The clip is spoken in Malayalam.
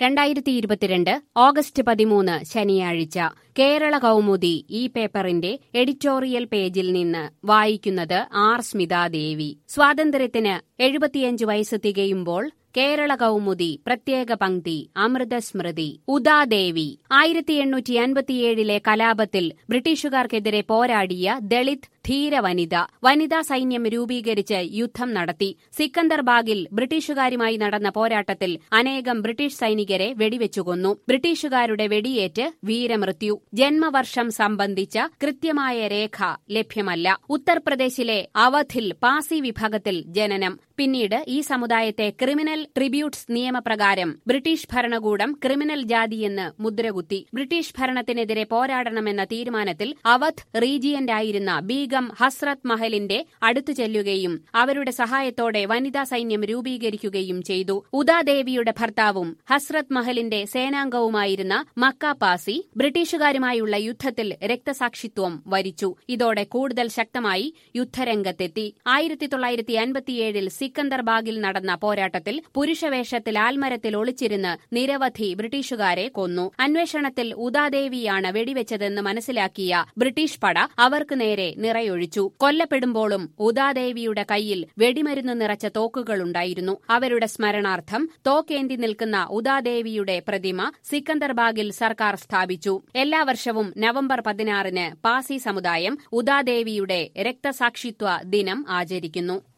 രണ്ടായിരത്തി ഇരുപത്തിരണ്ട് ഓഗസ്റ്റ് പതിമൂന്ന് ശനിയാഴ്ച കേരള കൗമുദി ഈ പേപ്പറിന്റെ എഡിറ്റോറിയൽ പേജിൽ നിന്ന് വായിക്കുന്നത് ആർ സ്മിതാദേവി സ്വാതന്ത്ര്യത്തിന് എഴുപത്തിയഞ്ച് വയസ്സ് തികയുമ്പോൾ കേരള കൗമുദി പ്രത്യേക പങ്ക്തി അമൃതസ്മൃതി ഉദാദേവി ആയിരത്തി എണ്ണൂറ്റി അൻപത്തിയേഴിലെ കലാപത്തിൽ ബ്രിട്ടീഷുകാർക്കെതിരെ പോരാടിയ ദളിത് ധീര വനിത വനിതാ സൈന്യം രൂപീകരിച്ച് യുദ്ധം നടത്തി സിക്കന്ദർബാഗിൽ ബ്രിട്ടീഷുകാരുമായി നടന്ന പോരാട്ടത്തിൽ അനേകം ബ്രിട്ടീഷ് സൈനികരെ വെടിവെച്ചുകൊന്നു ബ്രിട്ടീഷുകാരുടെ വെടിയേറ്റ് വീരമൃത്യു ജന്മവർഷം സംബന്ധിച്ച കൃത്യമായ രേഖ ലഭ്യമല്ല ഉത്തർപ്രദേശിലെ അവധിൽ പാസി വിഭാഗത്തിൽ ജനനം പിന്നീട് ഈ സമുദായത്തെ ക്രിമിനൽ ട്രിബ്യൂട്ട്സ് നിയമപ്രകാരം ബ്രിട്ടീഷ് ഭരണകൂടം ക്രിമിനൽ ജാതിയെന്ന് മുദ്രകുത്തി ബ്രിട്ടീഷ് ഭരണത്തിനെതിരെ പോരാടണമെന്ന തീരുമാനത്തിൽ അവധ് റീജിയന്റായിരുന്ന ബീഗം ഹസ്രത് മഹലിന്റെ അടുത്തു ചെല്ലുകയും അവരുടെ സഹായത്തോടെ വനിതാ സൈന്യം രൂപീകരിക്കുകയും ചെയ്തു ഉദാദേവിയുടെ ഭർത്താവും ഹസ്രത് മഹലിന്റെ സേനാംഗവുമായിരുന്ന മക്ക പാസി ബ്രിട്ടീഷുകാരുമായുള്ള യുദ്ധത്തിൽ രക്തസാക്ഷിത്വം വരിച്ചു ഇതോടെ കൂടുതൽ ശക്തമായി യുദ്ധരംഗത്തെത്തി ആയിരത്തി തൊള്ളായിരത്തി അൻപത്തിയേഴിൽ സിക്കന്ദർബാഗിൽ നടന്ന പോരാട്ടത്തിൽ പുരുഷവേഷത്തിൽ ആൽമരത്തിൽ ഒളിച്ചിരുന്ന് നിരവധി ബ്രിട്ടീഷുകാരെ കൊന്നു അന്വേഷണത്തിൽ ഉദാദേവിയാണ് വെടിവെച്ചതെന്ന് മനസ്സിലാക്കിയ ബ്രിട്ടീഷ് പട അവർക്ക് നേരെ നിറയൊഴിച്ചു കൊല്ലപ്പെടുമ്പോഴും ഉദാദേവിയുടെ കയ്യിൽ വെടിമരുന്ന് നിറച്ച തോക്കുകളുണ്ടായിരുന്നു അവരുടെ സ്മരണാർത്ഥം തോക്കേന്തി നിൽക്കുന്ന ഉദാദേവിയുടെ പ്രതിമ സിക്കന്ദർബാഗിൽ സർക്കാർ സ്ഥാപിച്ചു എല്ലാ വർഷവും നവംബർ പതിനാറിന് പാസി സമുദായം ഉദാദേവിയുടെ രക്തസാക്ഷിത്വ ദിനം ആചരിക്കുന്നു